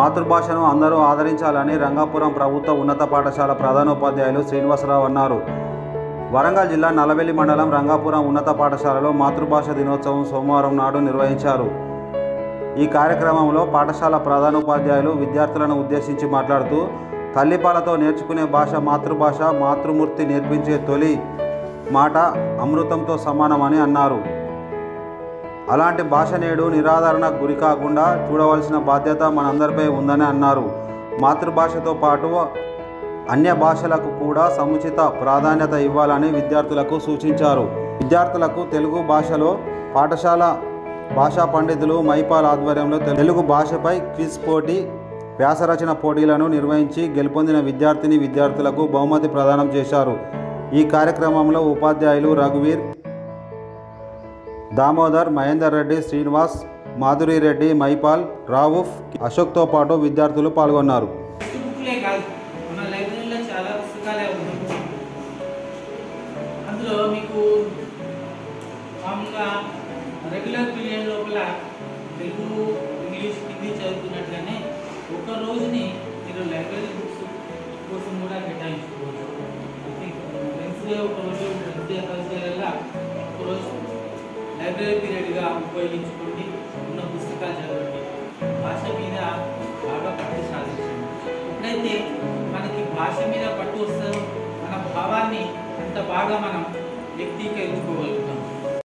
మాతృభాషను అందరూ ఆదరించాలని రంగాపురం ప్రభుత్వ ఉన్నత పాఠశాల ప్రధానోపాధ్యాయులు శ్రీనివాసరావు అన్నారు వరంగల్ జిల్లా నల్లవెల్లి మండలం రంగాపురం ఉన్నత పాఠశాలలో మాతృభాష దినోత్సవం సోమవారం నాడు నిర్వహించారు ఈ కార్యక్రమంలో పాఠశాల ప్రధానోపాధ్యాయులు విద్యార్థులను ఉద్దేశించి మాట్లాడుతూ తల్లిపాలతో నేర్చుకునే భాష మాతృభాష మాతృమూర్తి నేర్పించే తొలి మాట అమృతంతో సమానమని అన్నారు అలాంటి భాష నేడు నిరాదరణకు గురి కాకుండా చూడవలసిన బాధ్యత మనందరిపై ఉందని అన్నారు మాతృభాషతో పాటు అన్య భాషలకు కూడా సముచిత ప్రాధాన్యత ఇవ్వాలని విద్యార్థులకు సూచించారు విద్యార్థులకు తెలుగు భాషలో పాఠశాల భాషా పండితులు మైపాల్ ఆధ్వర్యంలో తెలుగు భాషపై క్విజ్ పోటీ వ్యాసరచన పోటీలను నిర్వహించి గెలుపొందిన విద్యార్థిని విద్యార్థులకు బహుమతి ప్రదానం చేశారు ఈ కార్యక్రమంలో ఉపాధ్యాయులు రఘువీర్ దామోదర్ మహేందర్ రెడ్డి శ్రీనివాస్ మాధురి రెడ్డి మైపాల్ రావుఫ్ అశోక్తో పాటు విద్యార్థులు పాల్గొన్నారు బుక్లే కాదు మన లైబ్రరీలో చాలా పుస్తకాలే ఉన్నాయి అందులో మీకు మామూలుగా రెగ్యులర్ పీరియడ్ లోపల తెలుగు ఇంగ్లీష్ హిందీ చదువుతున్నట్లనే ఒక రోజుని మీరు లైబ్రరీ బుక్స్ కోసం కూడా కేటాయించుకోవచ్చు వెన్స్డే ఒక రోజు వెన్స్డే థర్స్డేలల్లా ఒక రోజు లైబ్రరీ పీరియడ్గా ఉపయోగించుకోండి ఉన్న పుస్తకాలు చదవండి భాష మీద బాగా పట్టు సాధించండి ఎప్పుడైతే మనకి భాష మీద పట్టు వస్తుందో మన భావాన్ని అంత బాగా మనం వ్యక్తీకరించుకోగలుగుతాం